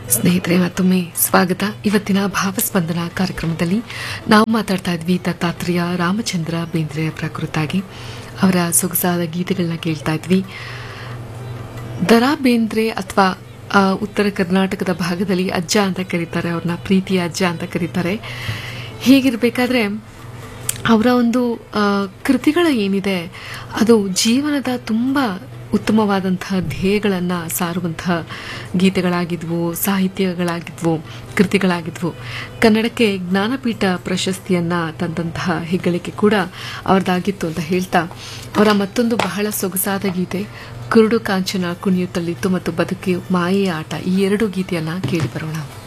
ಸ್ನೇಹಿತರೆ ಮತ್ತೊಮ್ಮೆ ಸ್ವಾಗತ ಇವತ್ತಿನ ಭಾವಸ್ಪಂದನ ಕಾರ್ಯಕ್ರಮದಲ್ಲಿ ನಾವು ಮಾತಾಡ್ತಾ ಇದ್ವಿ ದತ್ತಾತ್ರೇಯ ರಾಮಚಂದ್ರ ಬೇಂದ್ರೆ ಅವರ ಕುರಿತಾಗಿ ಅವರ ಸೊಗಸಾದ ಗೀತೆಗಳನ್ನ ಕೇಳ್ತಾ ಇದ್ವಿ ದರಾ ಬೇಂದ್ರೆ ಅಥವಾ ಉತ್ತರ ಕರ್ನಾಟಕದ ಭಾಗದಲ್ಲಿ ಅಜ್ಜ ಅಂತ ಕರೀತಾರೆ ಅವ್ರನ್ನ ಪ್ರೀತಿಯ ಅಜ್ಜ ಅಂತ ಕರೀತಾರೆ ಹೀಗಿರಬೇಕಾದ್ರೆ ಅವರ ಒಂದು ಆ, ಕೃತಿಗಳ ಏನಿದೆ ಅದು ಜೀವನದ ತುಂಬ ಉತ್ತಮವಾದಂತಹ ಧ್ಯೇಯಗಳನ್ನು ಸಾರುವಂತಹ ಗೀತೆಗಳಾಗಿದ್ವು ಸಾಹಿತ್ಯಗಳಾಗಿದ್ವು ಕೃತಿಗಳಾಗಿದ್ವು ಕನ್ನಡಕ್ಕೆ ಜ್ಞಾನಪೀಠ ಪ್ರಶಸ್ತಿಯನ್ನ ತಂದಂತಹ ಹೆಗ್ಗಳಿಕೆ ಕೂಡ ಅವರದಾಗಿತ್ತು ಅಂತ ಹೇಳ್ತಾ ಅವರ ಮತ್ತೊಂದು ಬಹಳ ಸೊಗಸಾದ ಗೀತೆ ಕುರುಡು ಕಾಂಚನ ಕುಣಿಯುತ್ತಲಿತ್ತು ಮತ್ತು ಬದುಕಿ ಮಾಯೆಯ ಆಟ ಈ ಎರಡು ಗೀತೆಯನ್ನ ಕೇಳಿ ಬರೋಣ